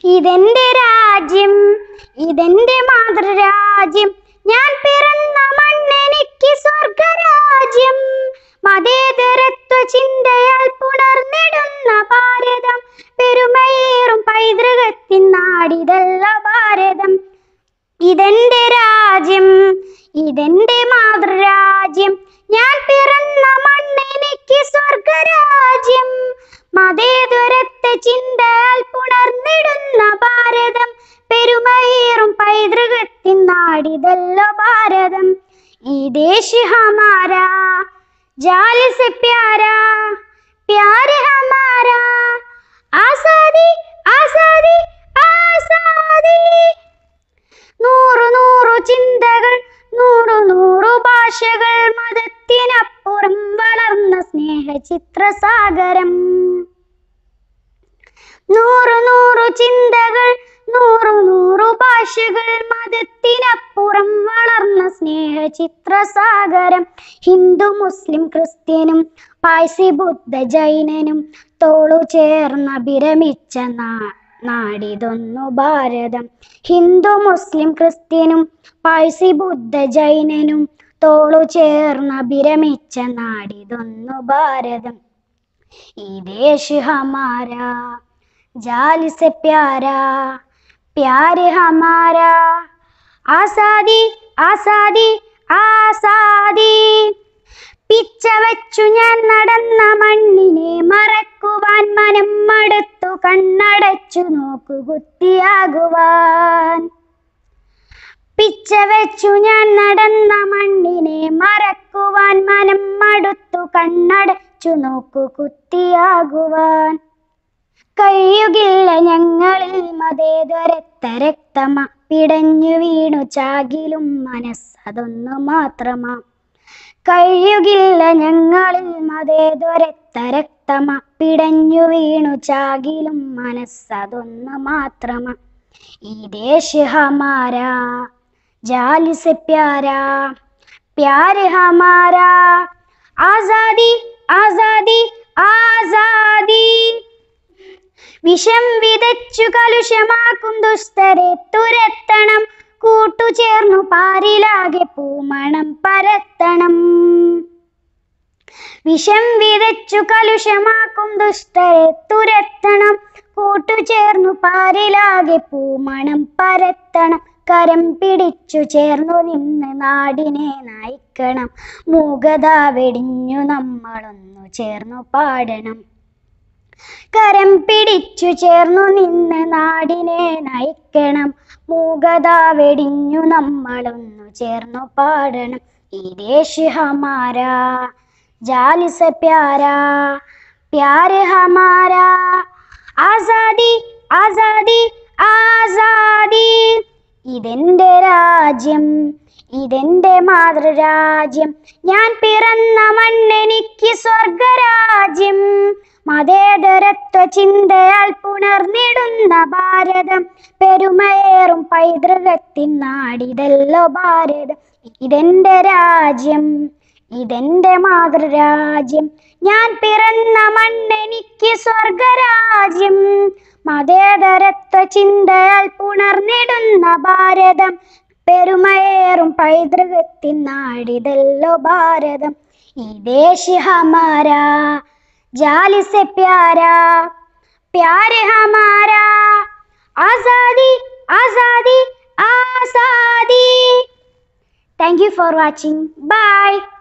ഇതെന്റെ രാജ്യം ഇതെന്റെ മാതൃരാജ്യം ഞാൻ പിറന്ന മണ്ണെനിക്ക് സ്വർഗരാജ്യം മതേതരത്വ ചിന്തയാൽ പുണർന്നിടുന്ന ഭാരതം പെരുമയേറും പൈതൃകത്തിൻ നാടിതല്ല ഭാരതം ഇതെന്റെ രാജ്യം ഇതെന്റെ മാതൃരാജ്യം ഞാൻ പിറന്ന മണ്ണെനിക്ക് സ്വർഗരാജ്യം മതേതരത്വ ചിന്തയാൽ പുണർന്നിടുന്ന ഭാരതം പെരുമയേറും പൈതൃകത്തിൻ നാടിതല്ല ഭാരതം ഈ ദേശ് ഹമാരാ ജാലി സെ പ്യാരാ പ്യാര് ഹമാരാ ആസാദി ആസാദി ആസാദി നൂറു നൂറു ചിന്തകൾ നൂറു നൂറു ഭാഷകൾ മതത്തിനപ്പുറം വളർന്ന സ്നേഹ ചിത്രസാഗരം നൂറു നൂറു ചിന്തകൾ നൂറു നൂറു ഭാഷകൾ മതത്തിനപ്പുറം വളർന്ന സ്നേഹ ചിത്രസാഗരം ഹിന്ദു മുസ്ലിം ക്രിസ്ത്യനും പായ്സി ബുദ്ധ ജൈനനും തോളു ചേർന്ന വിരമിച്ച നാ നാടിതൊന്നു ഭാരതം ഹിന്ദു മുസ്ലിം ക്രിസ്ത്യനും പാഴ്സി ബുദ്ധ ജൈനനും തോളു ചേർന്ന വിരമിച്ച നാടിതൊന്നു ഭാരതം ഈ ദേശ് ഹമാരാ ജാലി സെ പ്യാരാ പ്യാര് ഹമാരാ ആസാദി ആസാദി ആസാദി പിച്ച വച്ചു ഞാൻ നടന്ന മണ്ണിനെ മറക്കുവാൻ മനം മടുത്തു കണ്ണടച്ചു നോക്കു കുത്തിയാകുവാൻ പിച്ച വെച്ചു ഞാൻ നടന്ന മണ്ണിനെ മറക്കുവാൻ മനം മടുത്തു കണ്ണടച്ചു നോക്കു കുത്തിയാകുവാൻ കഴിയുകില്ല ഞങ്ങളിൽ മതേതരത്ത രക്തമ പിടഞ്ഞു വീണു ചാകിലും മനസ്സതൊന്നു മാത്രമാ കഴിയുകില്ല ഞങ്ങളിൽ മതേതൊരത്ത രക്തമ പിടഞ്ഞു വീണു ചാകിലും മനസ്സതൊന്നു മാത്രമ ഈ ദേശ് ഹമാരാ ജാലി സെ പ്യാരാ പ്യാര് ഹമാരാ ആസാദി ആസാദി ആസാദി വിഷം വിതച്ചു കലുഷമാക്കും ദുസ്തരെ തുരത്തണം കൂട്ടുചേർന്നു പാരിലാകെ പൂമണം പരത്തണം വിഷം വിതച്ചു കലുഷമാക്കും ദുഷ്ടരെ തുരത്തണം കൂട്ടുചേർന്നു പാരിലാകെ പൂമണം പരത്തണം കരം പിടിച്ചു ചേർന്നു നിന്ന് നാടിനെ നയിക്കണം മൂകത വെടിഞ്ഞു നമ്മളൊന്നു ചേർന്നു പാടണം കരം പിടിച്ചു ചേർന്നു നിന്ന് നാടിനെ നയിക്കണം മൂകത വെടിഞ്ഞു നമ്മളൊന്നു ചേർന്നു പാടണം ഈ ദേശ് ഹമാരാ ജാലി സെ പ്യാരാ പ്യാര് ഹമാരാ ആസാദി ആസാദി ആസാദി ഇതെന്റെ രാജ്യം ഇതെന്റെ മാതൃരാജ്യം ഞാൻ പിറന്ന മണ്ണെനിക്ക് സ്വർഗരാജ്യം മതേതരത്വ ചിന്തയാൽ പുണർന്നിടുന്ന ഭാരതം പെരുമയേറും പൈതൃകത്തിൻ നാടിതല്ലോ ഭാരതം ഇതെന്റെ രാജ്യം ഇതെന്റെ മാതൃരാജ്യം ഞാൻ പിറന്ന മണ്ണെനിക്ക് സ്വർഗരാജ്യം മതേതരത്വ ചിന്തയാൽ പുണർന്നിടുന്ന ഭാരതം പെരുമയേറും പൈതൃകത്തിൻ നാടിതല്ലോ ഭാരതം ഈ ദേശ് ഹമാരാ ജാലി സെ പ്യാരാ പ്യാര് ഹമാരാ ആസാദി ആസാദി ആസാദി thank you for watching by